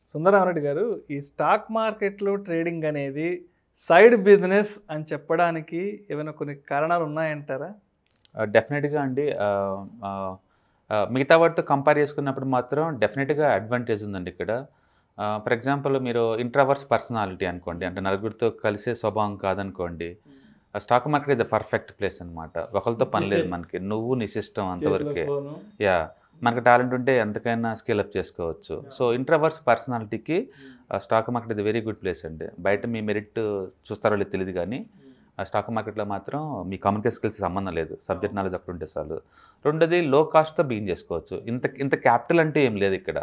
సుందరరామరెడ్డి గారు ఈ స్టాక్ మార్కెట్లో ట్రేడింగ్ అనేది సైడ్ బిజినెస్ అని చెప్పడానికి ఏమైనా కొన్ని కారణాలు ఉన్నాయంటారా డెఫినెట్గా అండి ఆ, ఆ, ఆ, మిగతా వాటితో కంపేర్ చేసుకున్నప్పుడు మాత్రం డెఫినెట్గా అడ్వాంటేజ్ ఉందండి ఇక్కడ ఫర్ ఎగ్జాంపుల్ మీరు ఇంట్రావర్స్ పర్సనాలిటీ అనుకోండి అంటే నలుగురితో కలిసే స్వభావం కాదనుకోండి stock market is the perfect place అనమాట ఒకరితో పని లేదు మనకి నువ్వు నీ సిస్టమ్ అంతవరకే యా మనకు టాలెంట్ ఉంటే ఎంతకైనా స్కేల్ అప్ చేసుకోవచ్చు సో ఇంట్రావర్స్ పర్సనాలిటీకి స్టాక్ మార్కెట్ ఇది వెరీ గుడ్ ప్లేస్ అండి బయట మీ మెరిట్ చూస్తారో లేదు తెలియదు కానీ ఆ స్టాక్ మార్కెట్లో మాత్రం మీ కమ్యూనికేషన్ స్కిల్స్ సంబంధం లేదు సబ్జెక్ట్ నాలెడ్జ్ అక్కడ ఉంటే చాలు రెండోది లో కాస్ట్తో బిగిన్ చేసుకోవచ్చు ఇంత ఇంత క్యాపిటల్ అంటే ఏం లేదు ఇక్కడ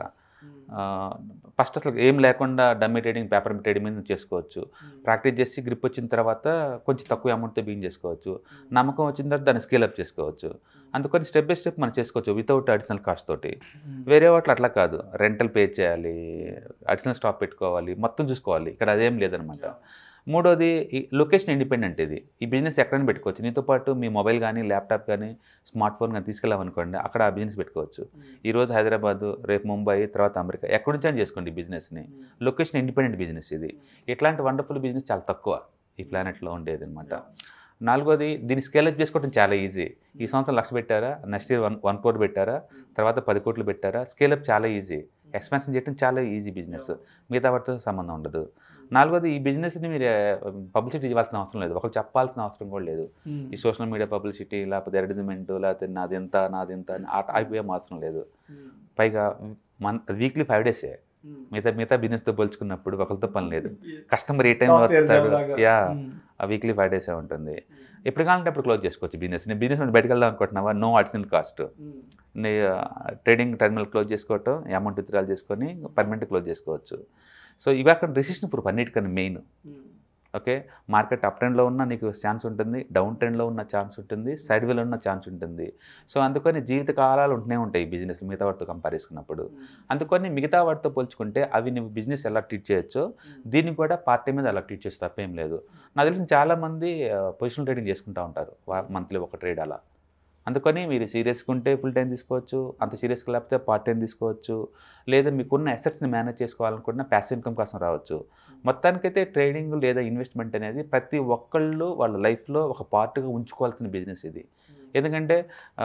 ఫస్ట్ అసలు ఏం లేకుండా డమ్మీ ట్రేడింగ్ పేపర్ ట్రేడింగ్ మీద చేసుకోవచ్చు ప్రాక్టీస్ చేసి గ్రిప్ వచ్చిన తర్వాత కొంచెం తక్కువ అమౌంట్తో బిగిన్ చేసుకోవచ్చు నమ్మకం వచ్చిన తర్వాత దాన్ని స్కేల్ అప్ చేసుకోవచ్చు అందుకని స్టెప్ బై స్టెప్ మనం చేసుకోవచ్చు వితౌట్ అడిషనల్ కాస్ట్ తోటి వేరే వాటిలో అట్లా కాదు రెంటల్ పే చేయాలి అడిషనల్ స్టాప్ పెట్టుకోవాలి మొత్తం చూసుకోవాలి ఇక్కడ అదేం లేదనమాట మూడోది ఈ లొకేషన్ ఇండిపెండెంట్ ఇది ఈ బిజినెస్ ఎక్కడైనా పెట్టుకోవచ్చు నీతో పాటు మీ మొబైల్ కానీ ల్యాప్టాప్ కానీ స్మార్ట్ ఫోన్ కానీ తీసుకెళ్ళామనుకోండి అక్కడ ఆ బిజినెస్ పెట్టుకోవచ్చు ఈరోజు హైదరాబాద్ రేపు ముంబై తర్వాత అమెరికా ఎక్కడి నుంచి అయినా చేసుకోండి ఈ బిజినెస్ని లొకేషన్ ఇండిపెండెంట్ బిజినెస్ ఇది ఇట్లాంటి వండర్ఫుల్ బిజినెస్ చాలా తక్కువ ఈ ప్లానెట్లో ఉండేది అనమాట నాలుగోది దీన్ని స్కేల్ అప్ చేసుకోవడం చాలా ఈజీ ఈ సంవత్సరం లక్ష పెట్టారా నెక్స్ట్ ఇయర్ వన్ వన్ కోటి పెట్టారా తర్వాత పది కోట్లు పెట్టారా స్కేల్ అప్ చాలా ఈజీ ఎక్స్పాన్షన్ చేయడం చాలా ఈజీ బిజినెస్ మిగతా వాటితో సంబంధం ఉండదు నాలుగోది ఈ బిజినెస్ని మీరు పబ్లిసిటీ ఇవ్వాల్సిన అవసరం లేదు ఒకరు చెప్పాల్సిన అవసరం కూడా లేదు ఈ సోషల్ మీడియా పబ్లిసిటీ లేకపోతే అడ్వర్టైజ్మెంట్ లేకపోతే నాది ఎంత నాది ఎంత అని ఆట అయిపోయేం అవసరం లేదు పైగా మన్ వీక్లీ ఫైవ్ డేసే మిగతా మిగతా బిజినెస్తో పోల్చుకున్నప్పుడు ఒకరితో పని లేదు కస్టమర్ ఏ టైం Software వస్తాడు job లాగా. యా మ్మ్. ఆ వీక్లీ ఫైవ్ డేసే ఉంటుంది ఎప్పుడు కావాలంటే అప్పుడు క్లోజ్ చేసుకోవచ్చు బిజినెస్ నేను బిజినెస్ నుండి బయటకు వెళ్దాం అనుకుంటున్నావా నో అడిషనల్ కాస్ట్ నీ ట్రేడింగ్ టర్మినల్ క్లోజ్ చేసుకోవటం అమౌంట్ విత్డ్రాల్ చేసుకొని పర్మనెంట్ క్లోజ్ చేసుకోవచ్చు సో ఇవి అక్కడ రిసిషన్ ప్రూఫ్ అన్నిటికన్నా మెయిన్ ఓకే మార్కెట్ అప్ ట్రెండ్లో ఉన్న నీకు ఛాన్స్ ఉంటుంది డౌన్ ట్రెండ్లో ఉన్న ఛాన్స్ ఉంటుంది సైడ్ వేలో ఉన్న ఛాన్స్ ఉంటుంది సో అందుకని జీవిత కాలాలు ఉంటూనే ఉంటాయి బిజినెస్ మిగతా వాటితో కంపేర్ చేసుకున్నప్పుడు అందుకని మిగతా వాటితో పోల్చుకుంటే అవి నువ్వు బిజినెస్ ఎలా ట్రీట్ చేయొచ్చో దీన్ని కూడా పార్ట్ టైం మీద అలా ట్రీట్ చేస్తే తప్పేం లేదు నాకు తెలిసిన చాలామంది పొజిషనల్ ట్రేడింగ్ చేసుకుంటూ ఉంటారు మంత్లీ ఒక ట్రేడ్ అలా అందుకని మీరు సీరియస్గా ఉంటే ఫుల్ టైం తీసుకోవచ్చు అంత సీరియస్గా లేకపోతే పార్ట్ టైం తీసుకోవచ్చు లేదా మీకున్న అసెట్స్ని మేనేజ్ చేసుకోవాలనుకున్న ప్యాసివ్ ఇన్కమ్ కోసం రావచ్చు మొత్తానికైతే ట్రేడింగ్ లేదా ఇన్వెస్ట్మెంట్ అనేది ప్రతి ఒక్కళ్ళు వాళ్ళ లైఫ్లో ఒక పార్ట్గా ఉంచుకోవాల్సిన బిజినెస్ ఇది ఎందుకంటే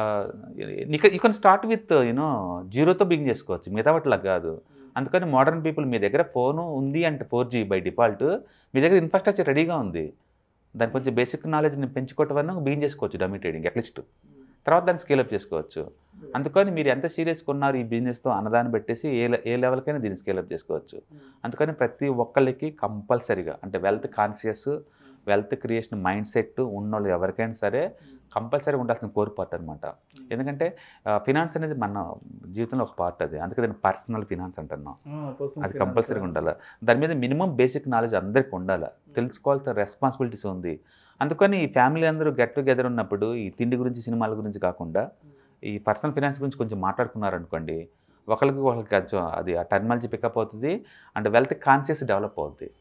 you can start with you know జీరోతో బిగిన్ చేసుకోవచ్చు మిగతా వాటిలా కాదు అందుకని మోడర్న్ పీపుల్ మీ దగ్గర ఫోను ఉంది అంటే ఫోర్ జీ బై డిఫాల్ట్ మీ దగ్గర ఇన్ఫ్రాస్ట్రక్చర్ రెడీగా ఉంది దాని కొంచెం బేసిక్ నాలెడ్జ్ని పెంచుకోవటం వల్ల బిగిన్ చేసుకోవచ్చు డమీ ట్రేడింగ్ అట్లీస్ట్ తర్వాత దాన్ని స్కేలప్ చేసుకోవచ్చు అందుకని మీరు ఎంత సీరియస్గా ఉన్నారు ఈ బిజినెస్తో అన్నదాన్ని పెట్టేసి ఏ లె- ఏ లెవెల్కైనా దీన్ని స్కేలప్ చేసుకోవచ్చు అందుకని ప్రతి ఒక్కళ్ళకి కంపల్సరీగా అంటే wealth conscious wealth creation mindset ఉన్నోళ్ళు ఎవరికైనా సరే కంపల్సరీ ఉండాల్సిన కోర్ పార్ట్ అనమాట ఎందుకంటే ఫినాన్స్ అనేది మన జీవితంలో ఒక పార్ట్ అది అందుకే దాన్ని పర్సనల్ ఫినాన్స్ అంటున్నాం అది కంపల్సరీగా ఉండాలి దాని మీద మినిమం బేసిక్ నాలెడ్జ్ అందరికీ ఉండాలి తెలుసుకోవాల్సిన రెస్పాన్సిబిలిటీస్ ఉంది అందుకని ఈ ఫ్యామిలీ అందరూ గెట్ టుగెదర్ ఉన్నప్పుడు ఈ తిండి గురించి సినిమాల గురించి కాకుండా ఈ పర్సనల్ ఫినాన్స్ గురించి కొంచెం మాట్లాడుకున్నారనుకోండి ఒకరికి ఒకరికి కొంచెం అది ఆ టెక్నాలజీ పికప్ అవుతుంది అండ్ వెల్త్ కాన్షియస్ డెవలప్ అవుతుంది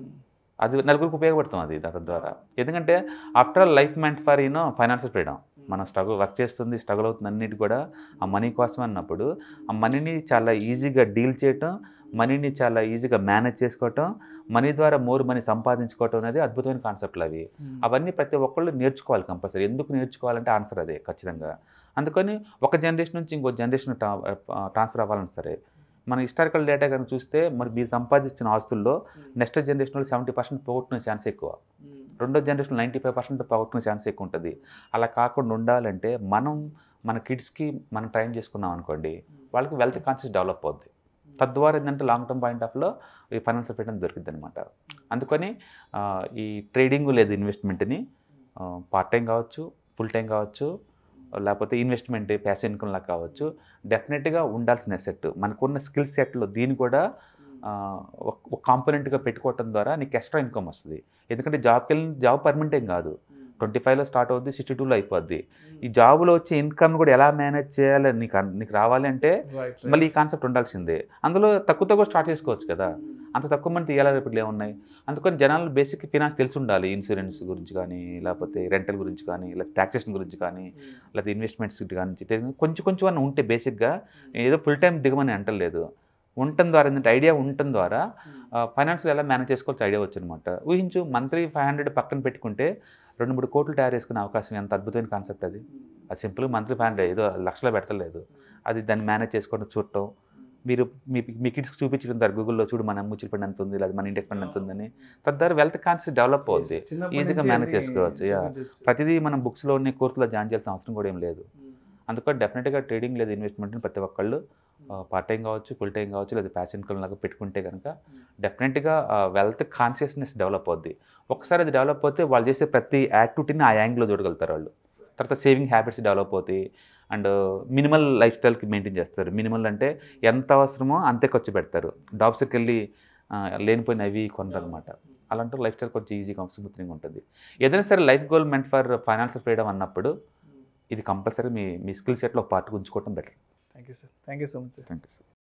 అది నలుగురికి ఉపయోగపడుతుంది అది దాని ద్వారా ఎందుకంటే after all life meant for you know financial freedom మనం స్ట్రగుల్ వర్క్ చేస్తుంది స్ట్రగుల్ అవుతుంది అన్నిటి కూడా ఆ మనీ కోసం అన్నప్పుడు ఆ మనీని చాలా ఈజీగా డీల్ చేయటం మనీని చాలా ఈజీగా మేనేజ్ చేసుకోవటం మనీ ద్వారా మోర్ మనీ సంపాదించుకోవటం అనేది అద్భుతమైన కాన్సెప్ట్లు అవి అవన్నీ ప్రతి ఒక్కళ్ళు నేర్చుకోవాలి కంపల్సరీ ఎందుకు నేర్చుకోవాలంటే ఆన్సర్ అదే ఖచ్చితంగా అందుకని ఒక జనరేషన్ నుంచి ఇంకో జనరేషన్ ట్రాన్స్ఫర్ అవ్వాలని సరే మన హిస్టారికల్ డేటా కనుక చూస్తే మరి మీరు సంపాదించిన ఆస్తుల్లో నెక్స్ట్ జనరేషన్లో సెవెంటీ పర్సెంట్ పోగొట్టుకునే ఛాన్స్ ఎక్కువ రెండో జనరేషన్ నైంటీ ఫైవ్ పర్సెంట్ పోగొట్టుకునే ఛాన్స్ ఎక్కువ ఉంటుంది అలా కాకుండా ఉండాలంటే మనం మన కిడ్స్కి మనం ట్రైన్ చేసుకున్నాం అనుకోండి వాళ్ళకి వెల్త్ కాన్షియస్ డెవలప్ అవుద్ది తద్వారా ఏంటంటే లాంగ్ టర్మ్ పాయింట్ ఆఫ్లో ఈ ఫైనాన్షియల్ ఫ్రీడమ్ దొరికింది అనమాట అందుకని ఆ, ఈ ట్రేడింగ్ లేదు ఇన్వెస్ట్మెంట్ని పార్ట్ టైం కావచ్చు ఫుల్ టైం కావచ్చు లేకపోతే ఇన్వెస్ట్మెంట్ ప్యాసివ్ ఇన్కమ్ లాగా కావచ్చు డెఫినెట్గా ఉండాల్సిన సెట్ మనకున్న స్కిల్ సెట్లో దీన్ని కూడా ఆ, ఒక- ఒక కాంపోనెంట్గా పెట్టుకోవటం ద్వారా నీకు ఎక్స్ట్రా ఇన్కమ్ వస్తుంది ఎందుకంటే జాబ్కి వెళ్ళిన జాబ్ పర్మనెంట్ ఏం కాదు ట్వంటీ ఫైవ్లో స్టార్ట్ అవుద్ది సిక్స్టీ టూలో అయిపోద్ది ఈ జాబ్లో వచ్చే ఇన్కమ్ కూడా ఎలా మేనేజ్ చేయాలి నీకు అన్- నీకు రావాలి అంటే మళ్ళీ ఈ కాన్సెప్ట్ ఉండాల్సిందే అందులో తక్కువ తక్కువ స్టార్ట్ చేసుకోవచ్చు కదా అంత తక్కువ మంది తీయాలి రేపు ఏమున్నాయి అందుకని జనాలు బేసిక్ ఫినాన్స్ తెలిసి ఉండాలి ఇన్సూరెన్స్ గురించి కానీ లేకపోతే రెంటల్ గురించి కానీ లేకపోతే ట్యాక్సేషన్ గురించి కానీ లేకపోతే ఇన్వెస్ట్మెంట్స్ కానీ కొంచెం కొంచెం అని ఉంటే బేసిక్గా ఏదో ఫుల్ టైం దిగమని అంటలేదు ఉండటం ద్వారా ఏంటంటే ఐడియా ఉండటం ద్వారా ఫైనాన్షియల్ ఎలా మేనేజ్ చేసుకోవచ్చు ఐడియా వచ్చు అనమాట ఊహించు మంత్లీ ఫైవ్ హండ్రెడ్ పక్కన పెట్టుకుంటే రెండు మూడు కోట్లు తయారు చేసుకునే అవకాశం ఎంత అద్భుతమైన కాన్సెప్ట్ అది అది సింపుల్ మంత్లీ ఫైవ్ హండ్రెడ్ ఏదో లక్షలో పెడతలేదు అది దాన్ని మేనేజ్ చేసుకోవడం చూడటం మీరు మీ మీ కిడ్స్కి చూపించడం ద్వారా గూగుల్లో చూడు మన మ్యూచువల్ ఫండ్ ఎంత ఉంది లేదా మన ఇండెక్స్ ఫండ్ ఎంత ఉందని తద్వారా వెల్త్ కాన్సెప్ట్ డెవలప్ అవుద్ది చిన్నప్పటి ఈజీగా నుంచి మేనేజ్ అన్ని చేసుకోవచ్చు, yeah. చూపించొచ్చు. ప్రతిదీ మనం బుక్స్లో ఉన్న కోర్సులో జాయిన్ చేయాల్సిన అవసరం కూడా ఏం లేదు అందుకని డెఫినెట్గా ట్రేడింగ్ లేదా ఇన్వెస్ట్మెంట్ని ప్రతి ఒక్కళ్ళు పార్ట్ టైం కావచ్చు ఫుల్ టైం కావచ్చు లేదా ప్యాషన్ లాగా పెట్టుకుంటే కనుక డెఫినెట్గా వెల్త్ కాన్షియస్నెస్ డెవలప్ అవుద్ది ఒకసారి అది డెవలప్ అవుతే వాళ్ళు చేసే ప్రతి యాక్టివిటీని ఆ యాంగిల్లో చూడగలుగుతారు వాళ్ళు తర్వాత సేవింగ్ హ్యాబిట్స్ డెవలప్ అవుతాయి అండ్ మినిమల్ లైఫ్ స్టైల్కి మెయింటైన్ చేస్తారు మినిమల్ అంటే ఎంత అవసరమో అంతే ఖర్చు పెడతారు డాబ్స్కి వెళ్ళి ఆ, లేనిపోయిన అవి కొనరనమాట అలాంటి లైఫ్ స్టైల్ కొంచెం ఈజీగా స్మూత్నింగ్ ఉంటుంది ఏదైనా సరే life goal meant for financial freedom అన్నప్పుడు ఇది కంపల్సరీ మీ మీ స్కిల్ సెట్లో పార్ట్ ఉంచుకోవటం better thank you sir thank you so much sir thank you